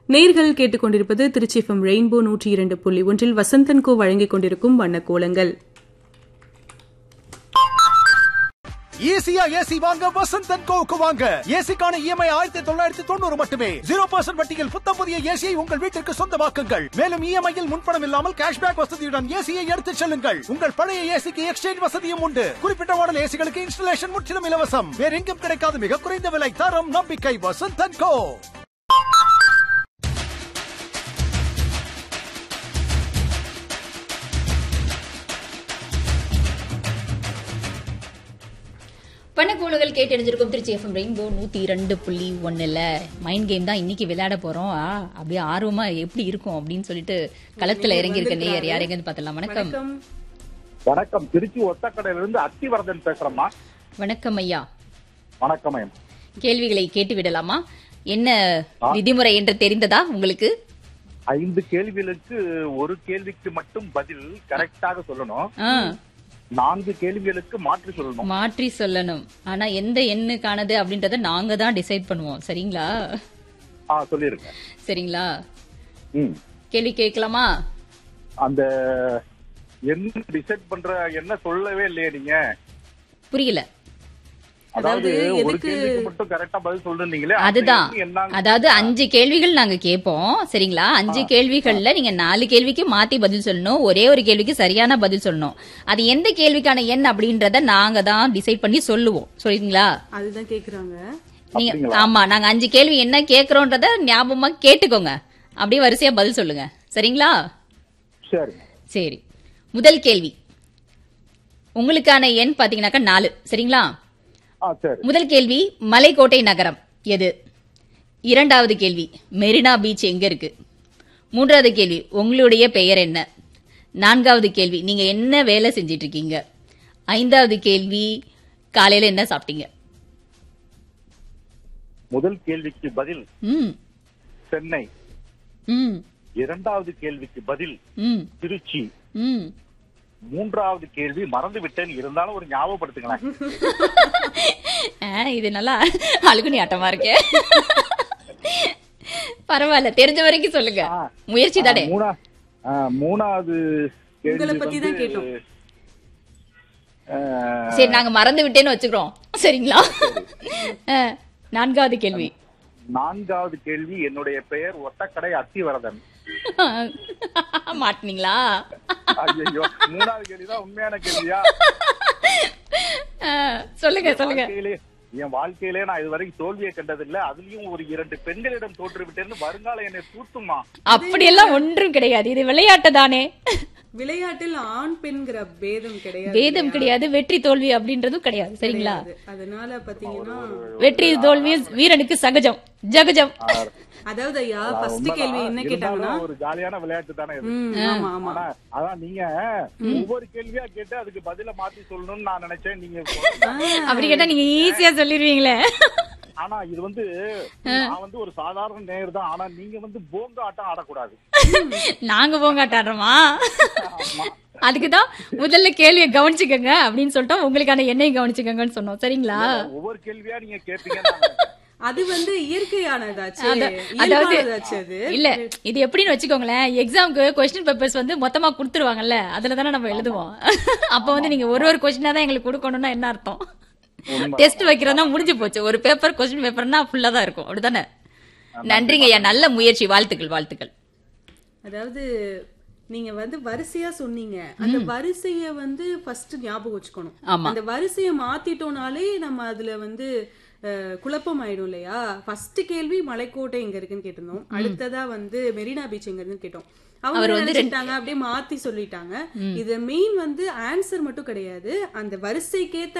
நேர்கள் கேட்டுக்கொண்டிருப்பது Trichy FM rainbow நூற்றி இரண்டு புள்ளி ஒன்றில் வசந்தன் கோ வழங்கிக் கொண்டிருக்கும் வண்ணக் கோலங்கள் ஈஸியா ஏசி வாங்க வசந்தன் கோவுக்கு வாங்க ஏசிக்கான இஎம்ஐ ஆயிரத்தி தொள்ளாயிரத்தி தொண்ணூறு மட்டுமே ஜீரோ பர்சன்ட் வட்டியில் புத்தம் புதிய ஏசியை உங்கள் வீட்டிற்கு சொந்தமாக்குங்கள் மேலும் இஎம்ஐயில் முன்பணம் இல்லாமல் கேஷ்பேக் வசதியுடன் ஏசியை எடுத்துச் செல்லுங்கள் உங்கள் பழைய ஏசிக்கு எக்ஸ்சேஞ்ச் வசதியும் உண்டு குறிப்பிட்ட மாடல் ஏசிகளுக்கு இன்ஸ்டலேஷன் முற்றிலும் இலவசம் வேற எங்கும் கிடைக்காத மிக குறைந்த விலை தரம் நம்பிக்கை வசந்தன் கோ பண்ணக்கூழுகள் கேட்டெடுஞ்சிருக்கும் திருச்சி எஃப்எம் ரெயின்போ நூத்தி இரண்டு புள்ளி ஒண்ணுல மைண்ட் கேம் தான் இன்னைக்கு விளையாட போறோம் ஆ, அப்படியே ஆர்வமா எப்படி இருக்கும் அப்படின்னு சொல்லிட்டு களத்துல இறங்கி இருக்க நேயர் யாரெங்கன்னு பார்த்தலாம் வணக்கம் வணக்கம் வணக்கம் திருச்சி ஒத்தக்கடையில இருந்து அத்திவரதன் பேசுறேம்மா வணக்கம் ஐயா வணக்கம் ஐயம் கேள்விகளை கேட்டு விடலாமா என்ன விதிமுறை என்று தெரிந்ததா உங்களுக்கு ஐந்து கேள்விகளுக்கு ஒரு கேள்விக்கு மட்டும் பதில் கரெக்டாக சொல்லணும் ஆ, நான்கு கேள்விகளுக்கு மாற்றி சொல்லணும் மாற்றி சொல்லணும் ஆனா எந்த எண்ணுக்கானது அப்படின்றத நாங்க தான் டிசைட் பண்ணுவோம் சரிங்களா ஆ சொல்லிருங்க சரிங்களா ம் கேள்வி கேட்கலாமா அந்த என்ன டிசைட் பண்ற என்ன சொல்லவே இல்லையே நீங்க புரியல அதாவது அதாவது ஒரு எதுக்கு- கேள்விக்கு மட்டும் கரெக்டா பதில் சொல்றீங்களே அந்த அதுதான் எண்ணு என்னன்னு அதாவது அஞ்சு கேள்விகள் நாங்க கேட்போம் சரிங்களா அஞ்சு கேள்விகள்ல நீங்க நாலு கேள்விக்கு மாத்தி பதில் சொல்லணும் ஒரே ஒரு கேள்விக்கு சரியான பதில் சொல்லணும் அது எந்த கேள்விக்கான எண் அப்படின்றத நாங்க தான் டிசைட் பண்ணி சொல்லுவோம் சரிங்களா அதுதான் கேக்குறாங்க நீங்க அப்படிங்களா? ஆமா நாங்க அஞ்சு கேள்வி என்ன கேக்குறோன்றத ஞாபகமா கேட்டுக்கோங்க அப்படியே வரிசையா பதில் சொல்லுங்க சரிங்களா சரி சரி முதல் கேள்வி உங்களுக்கான எண் பாத்தீங்கன்னாக்கா நாலு சரிங்களா ஆ சரி முதல் கேள்வி மலைக்கோட்டை நகரம் எது இரண்டாவது கேள்வி மெரினா பீச் எங்க இருக்கு மூன்றாவது கேள்வி உங்களுடைய பெயர் என்ன நான்காவது கேள்வி நீங்க என்ன வேலை செஞ்சிட்டு இருக்கீங்க ஐந்தாவது கேள்வி காலையில என்ன சாப்பிட்டீங்க முதல் கேள்விக்கு பதில் ம் சென்னை ம் இரண்டாவது கேள்விக்கு பதில் ம் திருச்சி ம் மூன்றாவது கேள்வி மறந்து விட்டேன் இருந்தாலும் ஒரு ஞாபகப்படுத்துங்களேன் ஆ, இது நல்லா அழுகுனி ஆட்டமா இருக்கே பரவாயில்ல தெரிஞ்ச வரைக்கும் சொல்லுங்க ஆ. முயற்சி தானே ஆ, மூணா ஆ, மூணாவது கேள்வி உங்களை பத்தி தான் வந்து, கேட்டோம். ஆ, சரி நாங்க மறந்து விட்டேன்னு வச்சுக்கிறோம் சரிங்களா ஆ, நான்காவது கேள்வி நான்காவது கேள்வி என்னுடைய பெயர் ஒத்தக்கடை அத்திவரதன் மாட்டினீங்களா ஐயோ மூணாவது கேள்விதான் உண்மையான கேள்வியா ஆ, சொல்லுங்க சொல்லுங்க வாழ்க்கையிலே என் வாழ்க்கையிலே நான் இதுவரைக்கும் தோல்வியை கண்டதில்ல அதுலயும் ஒரு இரண்டு பெண்களிடம் தோற்று விட்டேன்னு வருங்காலம் என்னை தூத்துமா அப்படியெல்லாம் ஒன்றும் கிடையாது இது விளையாட்டு தானே விளையாட்டில் ஆண் பெண்கிற பேதம் கிடையாது வேதம் கிடையாது வெற்றி தோல்வி அப்படின்றதும் கிடையாது சரிங்களா அது- அதனால பாத்தீங்கன்னா வெற்றி தோல்வி வீரனுக்கு சகஜம் ஜகஜம் அதாவது ஐயா ஃபர்ஸ்ட் கேள்வி என்ன இருந்தாலும் கேட்டாங்கன்னா ஒரு ஜாலியான விளையாட்டு தானே இது ம், ஆமா ஆமா ஆனா அதான் நீங்க ஒவ்வொரு கேள்வியா கேட்டு அதுக்கு பதில மாத்தி சொல்லணும்னு நான் நினைச்சேன் நீங்க அப்படி கேட்டா நீங்க ஈஸியா சொல்லிருவீங்களே ஆனா இது வந்து நான் வந்து ஒரு சாதாரண நேயர் தான் ஆனா நீங்க வந்து போங்க ஆட்டம் ஆடக்கூடாது நாங்க போங்காட்டாடுறோமா அதுக்குதான் முதல்ல கேள்வியை கவனிச்சுக்கோங்க அப்படின்னு சொல்லிட்டோம் உங்களுக்கான எண்ணெய் கவனிச்சுக்கோங்கன்னு சொன்னோம் சரிங்களா ஒவ்வொரு கேள்வியா நீங்க கேட்பீங்க அது வந்து இயற்கையானதாச்சு அத- அதாவது இயல்பானதாச்சு அது இல்ல இது எப்படின்னு வச்சுக்கோங்களேன் எக்ஸாம்க்கு கொஸ்டின் பேப்பர்ஸ் வந்து மொத்தமா கொடுத்துருவாங்கல்ல அதுல தானே நம்ம எழுதுவோம் அப்ப வந்து நீங்க ஒரு ஒரு கொஸ்டினா தான் எங்களுக்கு கொடுக்கணும்னா என்ன அர்த்தம் டெஸ்ட் வைக்கிறதா முடிஞ்சு போச்சு ஒரு பேப்பர் கொஸ்டின் பேப்பர்னா ஃபுல்லா தான் இருக்கும் அப்படிதானே நன்றிங்க ஐயா நல்ல முயற்சி வாழ்த்துக்கள் வாழ்த்துக்கள் அதாவது நீங்க வந்து வரிசையா சொன்னீங்க அந்த வரிசைய வந்து ஃபர்ஸ்ட் ஞாபகம் வச்சுக்கணும் ஆமா. அந்த வரிசைய மாத்திட்டோம்னாலே நம்ம அதுல வந்து அஹ், குழப்பம் ஆயிடும் இல்லையா ஃபர்ஸ்ட் கேள்வி மலைக்கோட்டை எங்க இருக்குன்னு கேட்டிருந்தோம் அடுத்ததா வந்து மெரினா பீச் எங்க இருக்குன்னு கேட்டோம் அவங்க அவர் என்ன வந்து நினைச்சிட்டாங்க அப்படியே மாத்தி சொல்லிட்டாங்க இது மெயின் வந்து ஆன்சர் மட்டும் கிடையாது அந்த வரிசைக்கேத்த